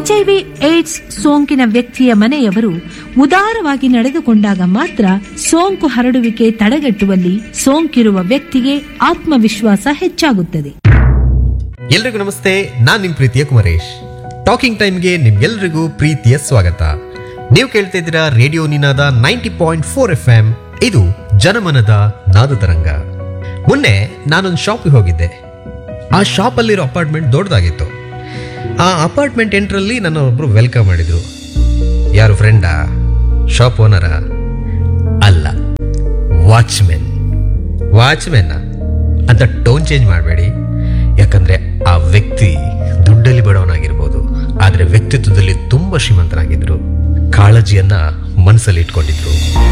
HIV AIDS ಸೋಂಕಿನ ವ್ಯಕ್ತಿಯ ಮನೆಯವರು ಉದಾರವಾಗಿ ನಡೆದುಕೊಂಡಾಗ ಮಾತ್ರ ಸೋಂಕು ಹರಡುವಿಕೆ ತಡೆಗಟ್ಟುವಲ್ಲಿ ಸೋಂಕಿರುವ ವ್ಯಕ್ತಿಗೆ ಆತ್ಮವಿಶ್ವಾಸ ಹೆಚ್ಚಾಗುತ್ತದೆ ಎಲ್ರಿಗೂ ನಮಸ್ತೆ ನಾನ್ ನಿಮ್ ಪ್ರೀತಿಯ ಕುಮರೇಶ್ ಟಾಕಿಂಗ್ ಟೈಮ್ಗೆ ನಿಮ್ಗೆಲ್ರಿಗೂ ಪ್ರೀತಿಯ ಸ್ವಾಗತ ನೀವು ಕೇಳ್ತಾ ಇದ್ದೀರಾ radio Ninada ninety point four F M ಇದು ಜನಮನದ ನಾದ ತರಂಗ ಮೊನ್ನೆ ನಾನೊಂದು ಶಾಪಿಗೆ ಹೋಗಿದ್ದೆ ಆ ಶಾಪಲ್ಲಿರೋ ಅಪಾರ್ಟ್ಮೆಂಟ್ ದೊಡ್ಡದಾಗಿತ್ತು ಆ ಅಪಾರ್ಟ್ಮೆಂಟ್ ಎಂಟ್ರಲ್ಲಿ ನನ್ನ ಒಬ್ರು ವೆಲ್ಕಮ್ ಮಾಡಿದ್ರು ಯಾರು ಫ್ರೆಂಡಾ ಶಾಪ್ ಓನರ ಅಲ್ಲ ವಾಚ್ಮೆನ್ ವಾಚ್ಮೆನ್ ಅಂತ ಟೋನ್ ಚೇಂಜ್ ಮಾಡಬೇಡಿ ಯಾಕಂದ್ರೆ ಆ ವ್ಯಕ್ತಿ ದುಡ್ಡಲ್ಲಿ ಬಡವನಾಗಿರ್ಬೋದು ಆದ್ರೆ ವ್ಯಕ್ತಿತ್ವದಲ್ಲಿ ತುಂಬಾ ಶ್ರೀಮಂತನಾಗಿದ್ರು ಕಾಳಜಿಯನ್ನ ಮನಸ್ಸಲ್ಲಿ ಇಟ್ಕೊಂಡಿದ್ರು